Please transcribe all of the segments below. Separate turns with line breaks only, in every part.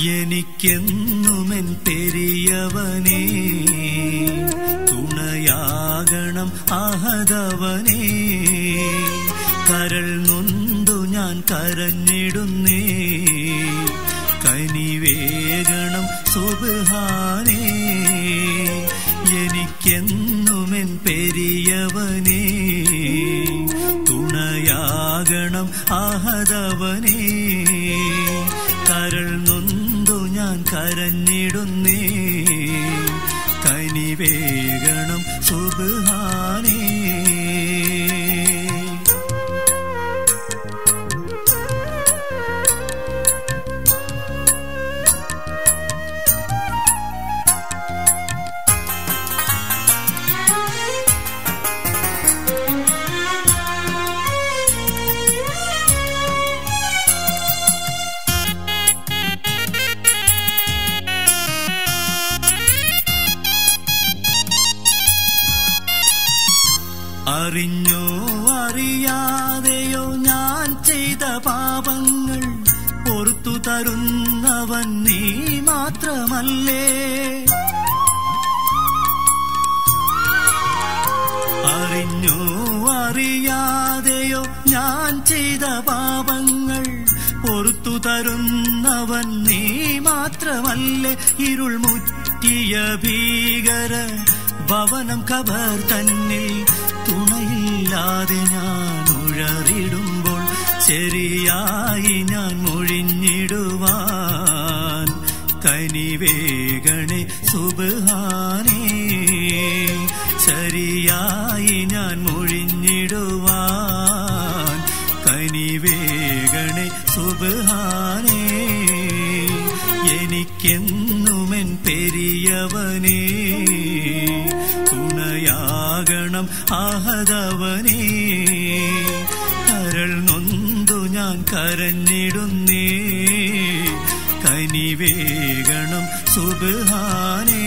എനിക്കെന്നുമെൻ പെരിയവനേ തുണയാകണം അഹതവനേ കരൾ നൊന്തു ഞാൻ കരഞ്ഞിടുന്നേ കനിവേകണം സുബാനേ എനിക്കെന്നുമെൻ പെരിയവനേ തുണയാകണം അഹതവനേ കരൾ നൊന്തു ഞാൻ കരഞ്ഞിടുന്നേ കനിവേകണം സുബാനേ അറിഞ്ഞോ അറിയാതെയോ ഞാൻ ചെയ്ത പാപങ്ങൾ പൊറത്തു തരുന്നവൻ നീ മാത്രമല്ലേ അറിഞ്ഞോ അറിയാതെയോ ഞാൻ ചെയ്ത പാപങ്ങൾ പൊറത്തു തരുന്നവൻ നീ മാത്രമല്ലേ ഇരുൾ മുറ്റിയ ഭീകര ഭവനം കബർ തന്നിൽ തുണയില്ലാതെ ഞാൻ ഉഴറിടുമ്പോൾ ശരിയായി ഞാൻ മൊഴിഞ്ഞിടുവാൻ കനിവേഗണേ സുബാനേ ശരിയായി ഞാൻ മൊഴിഞ്ഞിടുവാൻ കനിവേഗണേ സുബാനേ എനിക്കെന്നുമെൻ പെരിയവനേ തുണയാകണം ആഹതവനേ കരൾ നൊന്തു ഞാൻ കരഞ്ഞിടുന്നേ കനിവേഗണം സുബാനേ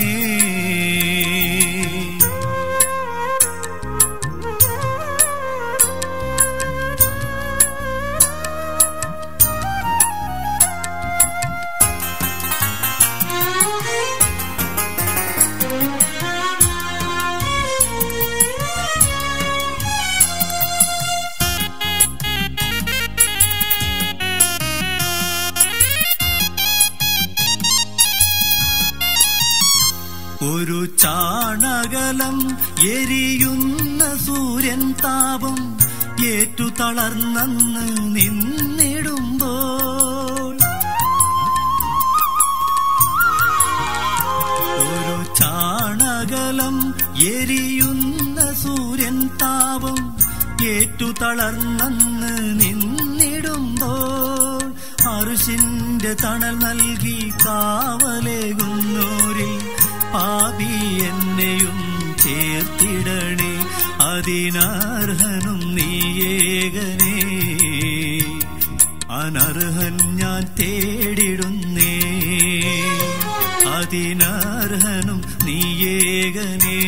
ഒരു ചാണകലം എരിയുന്ന സൂര്യൻ താപം ഏറ്റു തളർന്നു നിന്നിടുമ്പോൾ ഒരു ചാണകലം എരിയുന്ന സൂര്യൻ താപം ഏറ്റു തളർന്നു നിന്നിടുമ്പോൾ അറുശിന്റെ തണൽ നൽകി കാവലേകുന്നോരിൽ പാപി എന്നെയും ചേർത്തിടണേ അതിനർഹനും നീയേകനേ അനർഹൻ ഞാൻ തേടിടുന്നേ അതിനർഹനും നീയേകനേ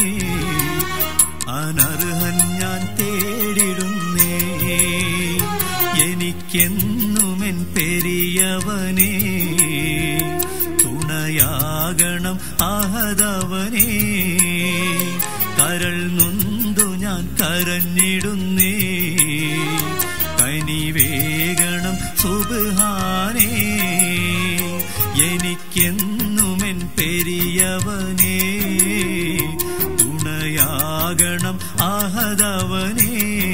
അനർഹൻ ഞാൻ തേടിടുന്നേ എനിക്കെന്നുമെൻ പെരിയവനേ തുണയാകണം ആഹതവനേ കരൾ നൊന്തു ഞാൻ കരഞ്ഞിടുന്നേ കനിവേകണം സുബാനേ എനിക്കെന്നുമെൻ പെരിയവനേ തുണയാകണം ആഹതവനേ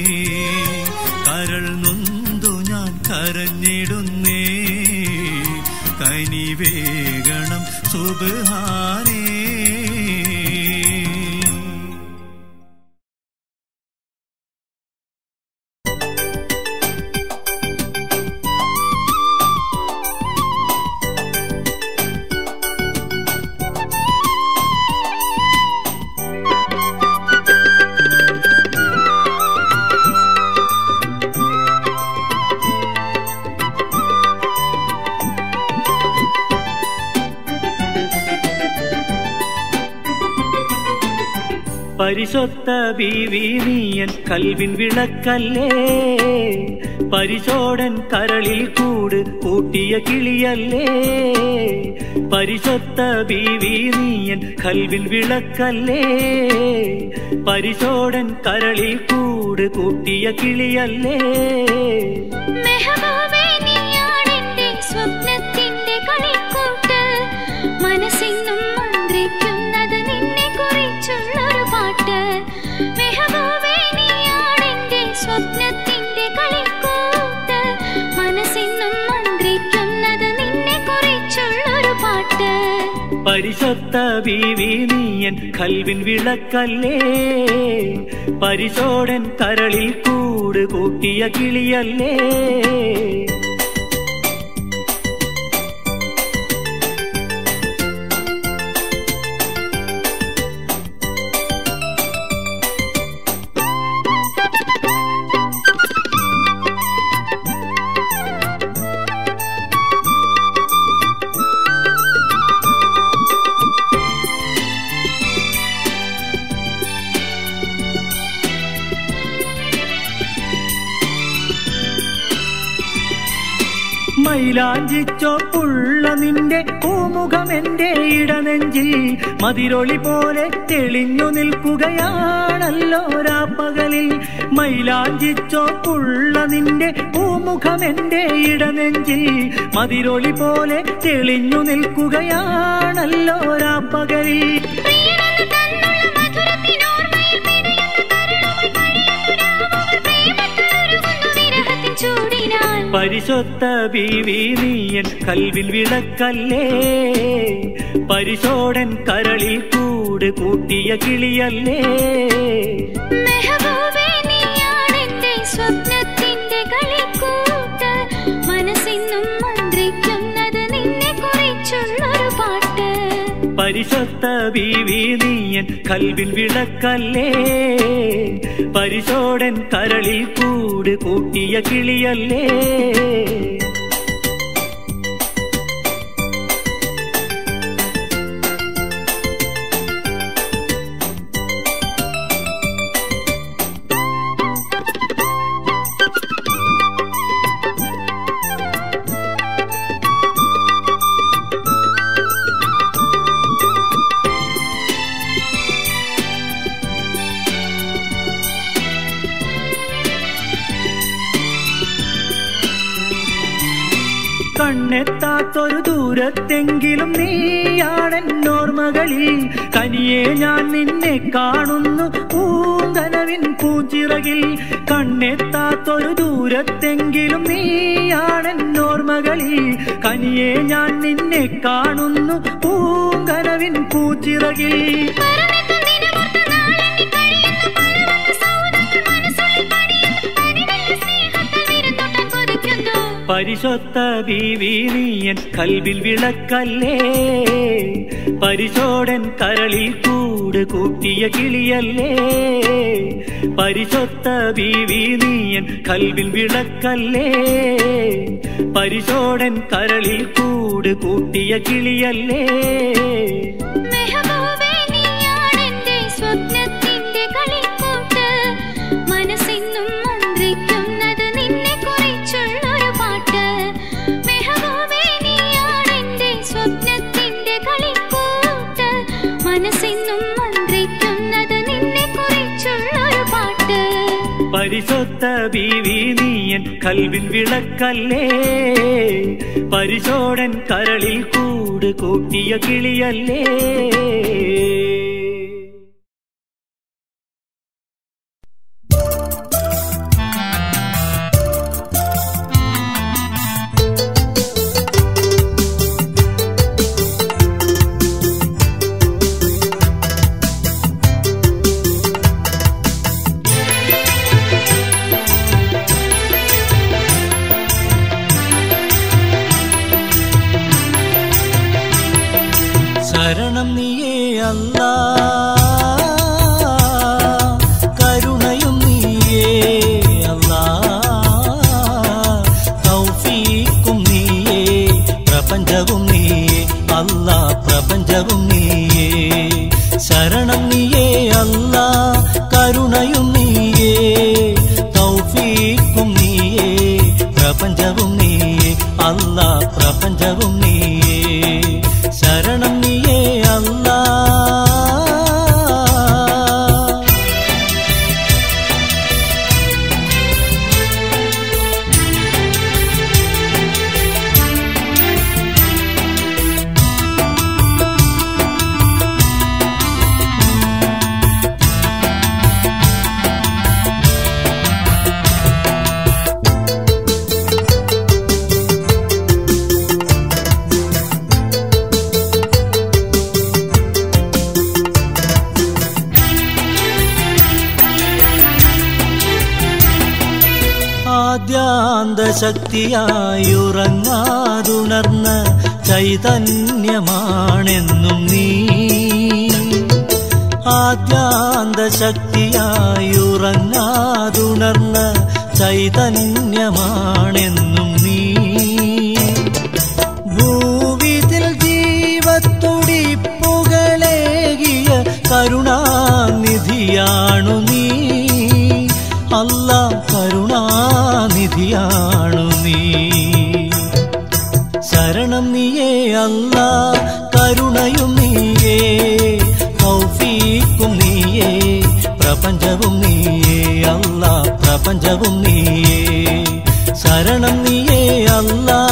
കരൾ നൊന്തു ഞാൻ കരഞ്ഞിടുന്നേ കനിവേകണം സുബാനേ പരിശുദ്ധ ബീവി നീയൻ കൽവിൻ വിളക്കല്ലേ
പരിശോടൻ കരളിൽ കൂട് കൂട്ടിയ കിളിയല്ലേ പരിശൊത്ത ബീവി നീയൻ കൽവിൽ വിളക്കല്ലേ പരിശോടൻ കരളിൽ കൂട് കൂട്ടിയ കിളിയല്ലേ
മെഹബൂബേ നീയാണെന്റെ സ്വപ്നത്തിന്റെ കളിക്കൂട്ട് മനസ്സിന്നും മന്ത്രിക്കുന്നത് നിന്നെ കുറിച്ചുള്ളൊരു പാട്ട് മെഹബൂബേ നീയാണെന്റെ സ്വപ്നത്തിന്റെ കളിക്കൂട്ട് മനസ്സിന്നും മന്ത്രിക്കുന്നത് നിന്നെ കുറിച്ചുള്ളൊരു പാട്ട്
പരിശൊത്ത ബീവി നീയൻ കൽവിൻ വിളക്കല്ലേ പരിശോടൻ കരളിൽ കൂട് കൂട്ടിയ കിളിയല്ലേ മൈലാഞ്ചിച്ചോപ്പുള്ള നിന്റെ പൂമുഖം എന്റെ ഇടനെഞ്ചിൽ മതിരൊളി പോലെ തെളിഞ്ഞു നിൽക്കുകയാണല്ലോ രാപ്പകലിൽ മൈലാഞ്ചിച്ചോപ്പുള്ള നിന്റെ പൂമുഖം എന്റെ ഇടനെഞ്ചിൽ മതിരൊളി പോലെ തെളിഞ്ഞു നിൽക്കുകയാണല്ലോ രാപ്പകലിൽ
പ്രിയനെന്ന് തന്നുള്ള മധുരത്തിനോർമ്മയിൽ പിടയുന്ന കരുണമായി കഴിയുന്നു രാവുകൾ പ്രേമത്തിലൊരുകുന്നു വിരഹത്തിൻ ചൂടിനാൽ
പരിശൊത്ത ബീവി നീയൻ കൽവിൽ വിളക്കല്ലേ പരിശോടൻ കരളിൽ കൂട് കൂട്ടിയ കിളിയല്ലേ
മെഹബൂബേ നീയാണെന്റെ സ്വപ്നത്തിന്റെ കളിക്കൂട്ട് മനസ്സിന്നും മന്ത്രിക്കുന്നത് നിന്നെ കുറിച്ചുള്ളൊരു പാട്ട്
പരിശൊത്ത ബീവി നീയൻ കൽവിൽ വിളക്കല്ലേ പരിശോടൻ കരളിൽ കൂട് കൂട്ടിയ കിളിയല്ലേ കണ്ണെത്താത്തൊരു ദൂരത്തെങ്കിലും നീയാണെന്നോർമകളിൽ കനിയെ ഞാൻ നിന്നെ കാണുന്നു പൂങ്കനവിൻ പൂഞ്ചിറകിൽ കണ്ണെത്താത്തൊരു ദൂരത്തെങ്കിലും നീയാണെന്നോർമകളിൽ കനിയെ ഞാൻ നിന്നെ കാണുന്നു പൂങ്കനവിൻ പൂച്ചിറകിൽ
മരണമെത്തും ദിനമൊത്ത നാളെണ്ണി കഴിയുന്നു പലവല്ല സൗദങ്ങൾ മനസ്സുള്ളിൽ പണിയുന്നു പതിവല്ല സ്നേഹത്താൽ വിരുന്നോട്ടാൻ കൊതിക്കുന്നു
പരിശൊത്ത ബീവി നീയൻ കൽവിൽ വിളക്കല്ലേ പരിശോടൻ കരളിൽ കൂട് കൂട്ടിയ കിളിയല്ലേ പരിശൊത്ത ബീവി നീയൻ കൽവിൽ വിളക്കല്ലേ പരിശോടൻ കരളിൽ കൂട് കൂട്ടിയ കിളിയല്ലേ
മെഹബൂബേ നീയാണെന്റെ സ്വപ്നത്തിന്റെ കളിക്കൂട്ട് മനസ്സിന്നും മന്ത്രിക്കുന്നത് നിന്നെ കുറിച്ചുള്ളൊരു പാട്ട് മെഹബൂബേ നീയാണെന്റെ സ്വപ്നത്തിന്റെ കളിക്കൂട്ട് മനസ്സിന്നും മന്ത്രിക്കുന്നത് നിന്നെ കുറിച്ചുള്ളൊരു പാട്ട്
പരിശൊത്ത ബീവി നീയൻ കൽവിൽ വിളക്കല്ലേ പരിശോടൻ കരളിൽ കൂട് കൂട്ടിയ കിളിയല്ലേ ശരണം നീയേ അല്ലാ
പ്രപഞ്ചവും നീയേ അല്ലാ പ്രപഞ്ചവും നീയേ ശരണം നീയേ അല്ലാ ആദ്യാന്ത ശക്തിയായുറങ്ങാതുണർന്ന ചൈതന്യമാണെന്നും നീ ആദ്യാന്ത ശക്തിയായുറങ്ങാതുണർന്ന ചൈതന്യമാണെന്നും നീ ഭൂവിതിൽ ജീവത്തുടിപ്പുകളേകിയ കരുണാനിധിയാണു നീ അല്ല കരുണാനിധിയാണു നീ ശരണം നീയേ അല്ല കരുണയും നീയേ തൗഫീക്കും നീയേ പ്രപഞ്ചവും നീയേ അല്ല പ്രപഞ്ചവും നീയേ ശരണം നീയേ അല്ലാ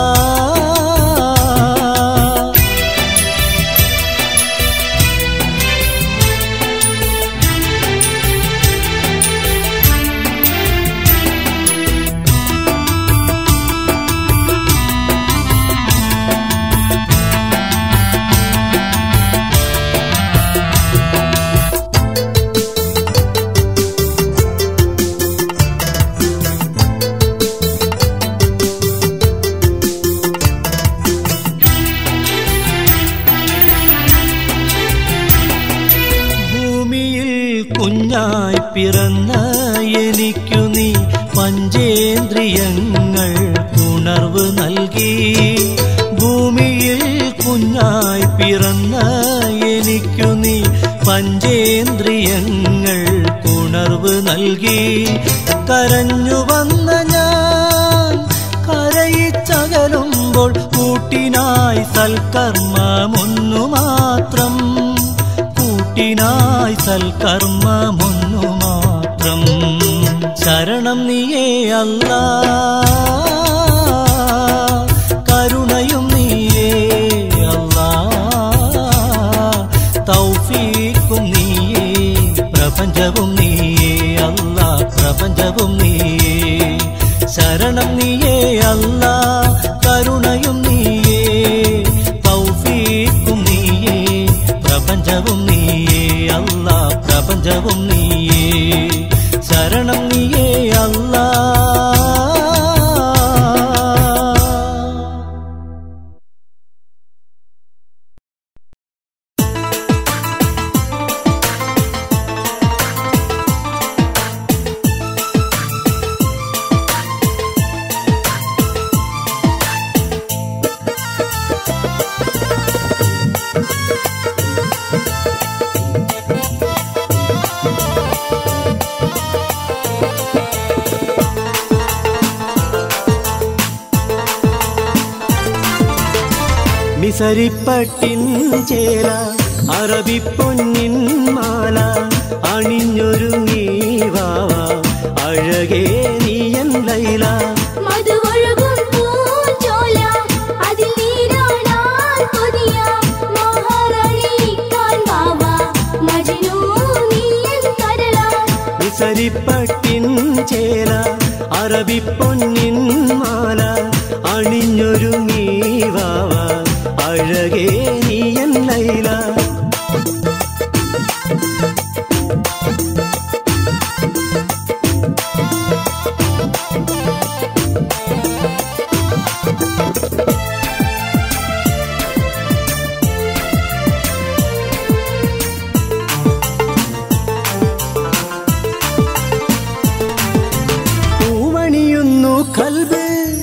ഭൂമിയിൽ കുഞ്ഞായി പിറന്ന എനിക്കു നീ പഞ്ചേന്ദ്രിയങ്ങൾ ഉണർവ് നൽകി ഭൂമിയിൽ കുഞ്ഞായി പിറന്ന എനിക്കു നീ പഞ്ചേന്ദ്രിയങ്ങൾ ഉണർവ് നൽകി കരഞ്ഞു വന്ന ഞാൻ കരയിച്ചകലുമ്പോൾ കൂട്ടിനായി സൽക്കർമ്മമൊന്നു മാത്രം കൂട്ടിനായി സൽക്കർമ്മമൊന്നു മാത്രം ശരണം നീയേ അല്ല കരുണയും നീയേ അല്ല തൗഫീക്കും നീയേ പ്രപഞ്ചവും നീയേ അല്ല പ്രപഞ്ചവും നീയേ ശരണം നീയേ അല്ല കരുണയും നീയേ തൗഫീക്കും നീയേ പ്രപഞ്ചവും നീയേ അല്ല പ്രപഞ്ചവും നീയേ ശരണം നീയേ അല്ലാ മിസരിപ്പട്ടിൻ ചേല അറബിപ്പൊന്നിൻ മാല അണിഞ്ഞൊരുങ്ങി വാവ അഴകേ നീയൻ ലൈല
മധുവൊഴുകും പൂഞ്ചോല, അതിൽ നീരാടാൻ കൊതിയ മഹാറാണിക്കാൻ വാവ, മജ്നൂ നീയൻ കരളാ.
മിസരിപ്പട്ടിൻ ചേല അറബിപ്പൊന്നിൻ മാല അണിഞ്ഞൊരുങ്ങി വാവ അഴകേ നീയൻ ലൈല പൂവണിയുന്നു കൽബ്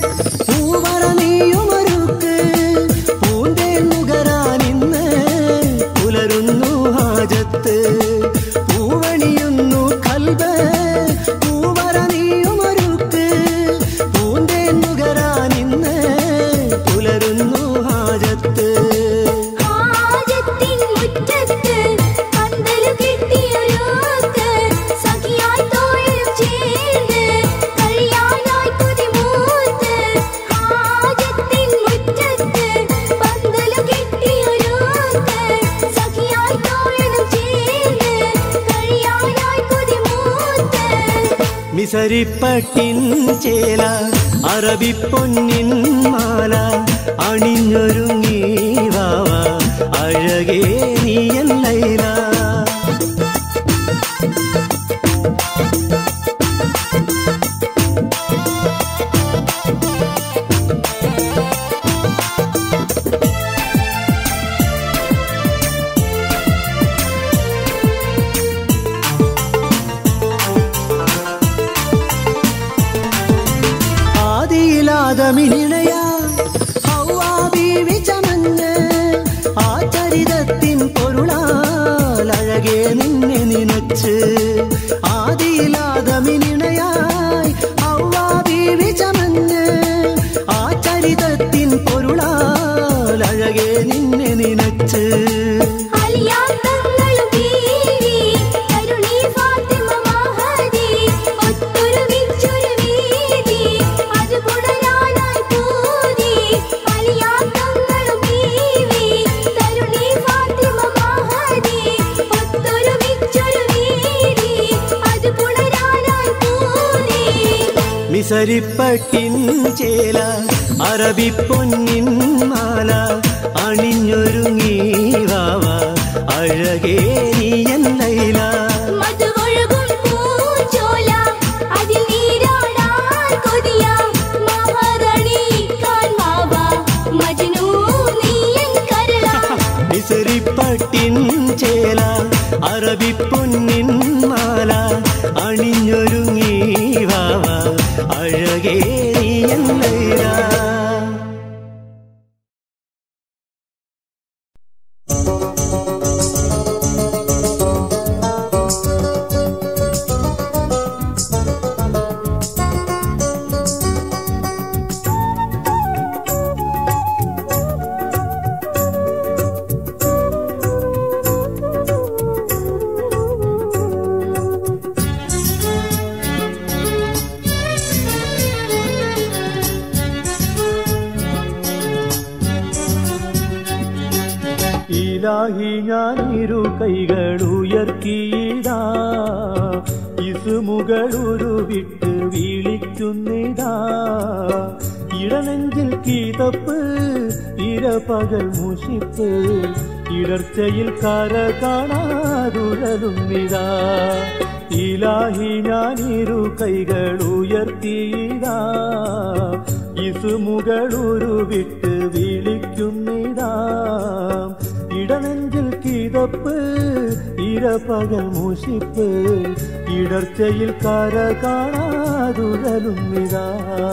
മിസരിപ്പട്ടിൻ ചേല അറബിപ്പൊന്നിൻ മാല അണിഞ്ഞൊരുങ്ങി വാവ അഴകേ നീയൻ ലൈല ആദിയിലാദമിനിണയ ഹൗവാ ബീവി ചമഞ്ഞ് ആ ചരിതത്തിൻ പൊരുളാൽ അഴകെ നിന്നെ നിനച്ച് ആദിയിലാദമിനിണയായി ഹൗവാ ബീവി ചമഞ്ഞ് ആ ചരിതത്തിൻ പൊരുളാൽ അഴകെ നിന്നെ നിനച്ച്
അലിയാത്തങ്ങളും ബീവി കരുണി ഫാത്തിമ മഹദി ഒത്തൊരുമിച്ചൊരു വീതി അത് പുണരാനായി പൂതി അലിയാത്തങ്ങളും ബീവി കരുണി ഫാത്തിമ മഹദി ഒത്തൊരുമിച്ചൊരു വീതി അത് പുണരാനായി പൂതി
മിസരിപ്പട്ടിൻ ചേല അറബിപ്പൊന്നിൻ മാല അണിഞ്ഞൊരുങ്ങി വാവ അഴകേ നീയൻ ലൈല
മധുവൊഴുകും പൂഞ്ചോല അതിൽ നീരാടാൻ കൊതിയ മഹാറാണിക്കാൻ മാവ മജ്നൂ നീയൻ കരള
മിസരിപ്പട്ടിൻ ചേല അറബിപ്പൊന്നിൻ മാല അണിഞ്ഞൊരുങ്ങി വാവ അഴകേ നീയൻ ലൈല ഇലാഹി ഞാൻ ഇരു കൈകൾ ഉയർത്തിയിടാ ഇസുമുകളൊരു വിട്ട് വിളിക്കുന്നിതാ ഇടനെഞ്ചിൽ കീതപ്പ് ഇരപകൽ മുഷിപ്പ് ഇടർച്ചയിൽ കര കാണാതുഴലുന്നിതാ ഇലാഹി ഞാൻ ഇരു കൈകൾ ഉയർത്തിയിടാ ഇസുമുകളൊരു വിട്ട് വിളിക്കുന്നിതാ ഇടനെഞ്ചിൽ കിതപ്പ് ഇരപകൽ മുഷിപ്പ് ഇടർച്ചയിൽ കര കാണാതുഴലുന്നിതാ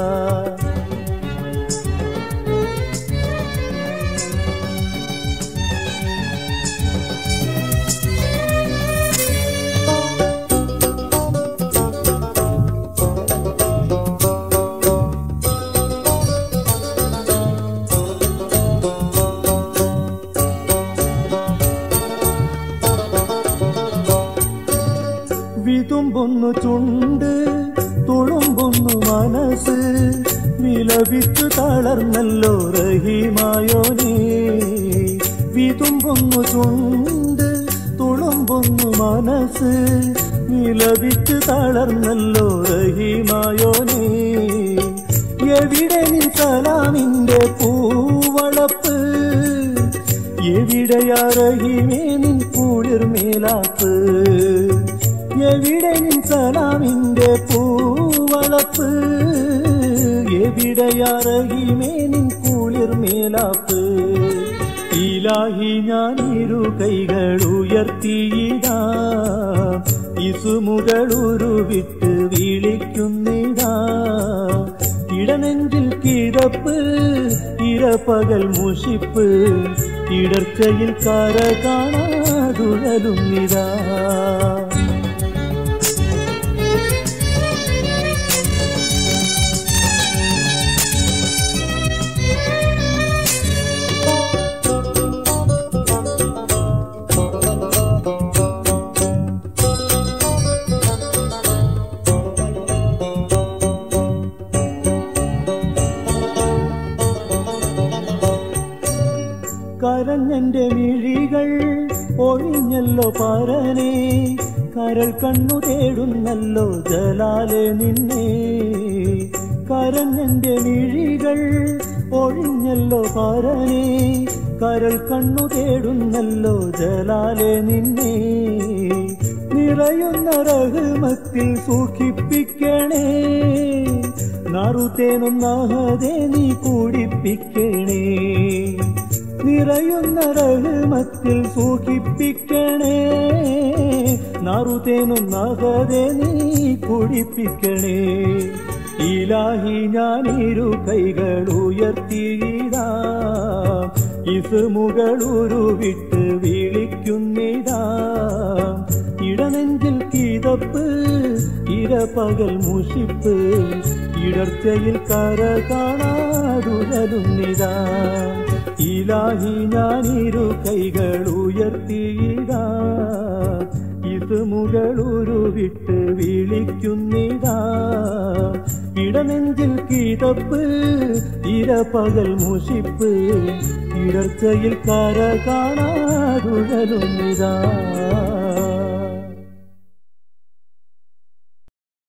വിതുമ്പൊന്നു ചുണ്ട് തുളുമ്പൊന്നു മനസ്സ് വിലപിച്ചു തളർന്നല്ലോ റഹിമായോനേ വിതുമ്പൊന്നു ചുണ്ട് തുളുമ്പൊന്നു മനസ്സ് വിലപിച്ചു തളർന്നല്ലോ റഹിമായോനേ എവിടെ നിൻ സലാമിന്റെ പൂവളപ്പ് എവിടെയാറഹിമേ നിൻ കുളിർമേലാപ്പ് എവിടെ നിൻ സലാമിന്റെ പൂവളപ്പ് എവിടെയാറഹിമേ നിൻ കുളിർമേലാപ്പ് ഇലാഹി ഞാൻ ഇരു കൈകൾ ഉയർത്തിയിടാ ഇസുമുകളൊരു വിട്ട് വിളിക്കുന്നിതാ ഇടനെഞ്ചിൽ കിടപ്പ് ഇരപകൽ മുഷിപ്പ് ഇടർച്ചയിൽ കര കാണാതുഴലുന്നിതാ കരഞ്ഞെന്റെ മിഴികൾ ഒഴിഞ്ഞല്ലോ പരനെ കരൾ കണ്ണു തേടുന്നല്ലോ ജലാലെ നിന്നെ കരഞ്ഞെന്റെ മിഴികൾ ഒഴിഞ്ഞല്ലോ പരനെ കരൾ കണ്ണു തേടുന്നല്ലോ ജലാലെ നിന്നെ നിറയുന്ന റഹ്മത്തിൽ സൂക്ഷിപ്പിക്കണേ നറുതേനൊന്നാഹതെ നീ കൂടിപ്പിക്കണേ നിറയുന്ന റഹ്മത്തിൽ സൂക്ഷിപ്പിക്കണേ നറുതേനൊന്നാഹതെ നീ കുടിപ്പിക്കണേ ഇലാഹി ഞാനിരു കൈകൾ ഉയർത്തിയിടാ ഇസുമുകളുരുവിട്ട് വിളിക്കുന്നിതാ ഇടനെഞ്ചിൽ കീതപ്പ് ഇരപകൽ മുഷിപ്പ് ഇടർച്ചയിൽ കര കാണാതുഴലുന്നിതാ ഇലാഹി ഞാനിരു കൈകൾ ഉയർത്തിയിടാ ഇത് മുകളുരുവിട്ട് വിളിക്കുന്നിതാ ഇടനെഞ്ചിൽ കീതപ്പ് ഇരപകൽ മുഷിപ്പ് ഇടർച്ചയിൽ കര കാണാതുഴലുന്നിതാ